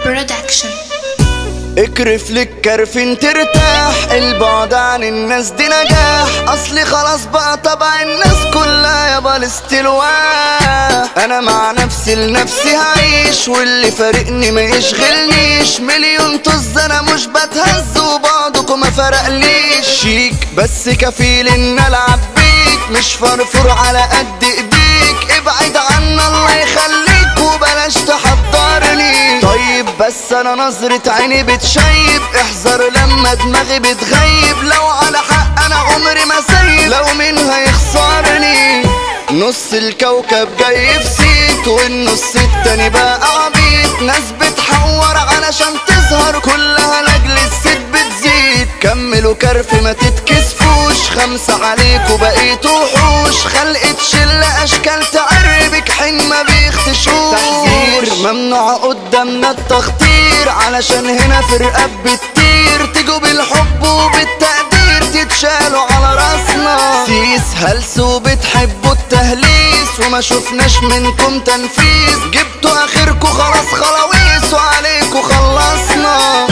برودكشن اكرف لك كرفين ترتاح البعد عن الناس دي نجاح اصلي خلاص بقى طبع الناس كلها يابا الاستلواء انا مع نفسي لنفسي هعيش واللي فارقني ما يشغلنيش مليون طز انا مش بتهز وبعضكم ما فرقليش شيك بس كفيل ان العب بيك مش فرفور على قد ايديك ابعد عنا الله يخليك وبلاش تحضرني طيب بس انا نظرة عيني بتشيب احذر لما دماغي بتغيب لو على حق انا عمري ما سيب لو مين هيخسرني نص الكوكب جاي في سيت والنص التاني بقى عبيط ناس بتحور علشان تظهر كلها لاجل الست بتزيد كملوا كرف ما تتكسفوش خمسة عليكوا بقيتوا وحوش خلقت شلة اشكال تعربك حين ما بيختشوش تحذير ممنوع قدامنا التخطير علشان هنا في رقاب بتطير تيجوا بالحب وبالتقدير تتشالوا على راسنا سيس هلس وبتحبوا التهليس وما شفناش منكم تنفيذ جبتوا اخركوا خلاص خلاويص وعليكوا خلصنا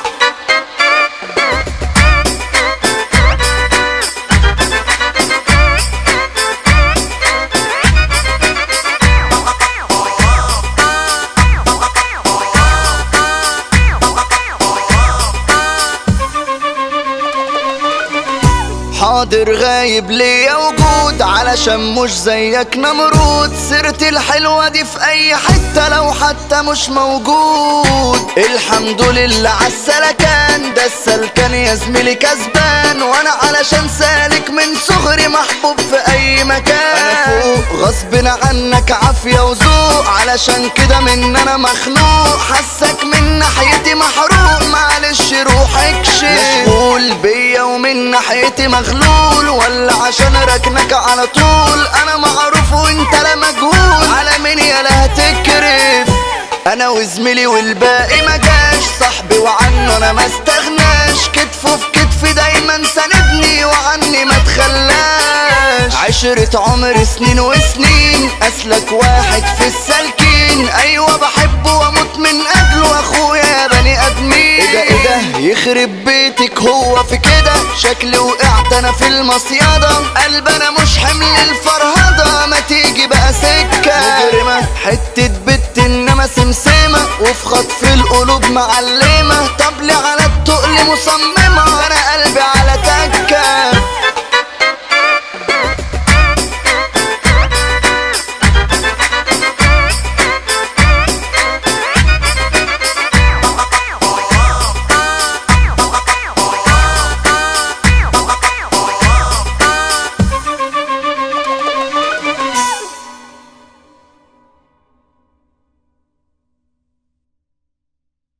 حاضر غايب ليا وجود علشان مش زيك نمرود سيرتي الحلوة دي في اي حتة لو حتى مش موجود الحمد لله عالسلكان ده السلكان يا زميلي كسبان وانا علشان سالك من صغري محبوب في اي مكان انا فوق غصب عنك عافية وذوق علشان كده من انا مخنوق حسك من ناحيتي محروق معلش روح اكشف مشغول بيا ومن ناحيتي مغلول ولا عشان ركنك على طول انا معروف وانت لا مجهول على مين يالا هتكرف انا وزميلي والباقي ما جاش صاحبي وعنه انا ما استغناش كتفه في كتفي دايما ساندني وعني ما تخلاش عشرة عمر سنين وسنين اسلك واحد في السالكين ايوه بحبه واموت من اجله اخويا يا بني ادمين ايه ده ايه ده يخرب بيتك هو في كده شكلي وقعت انا في المصيادة قلب انا مش حمل الفرهدة ما تيجي بقى سكة مجرمة حتة بت انما سمسمة وفي خطف القلوب معلمة طب لي على التقل مصممة انا قلبي على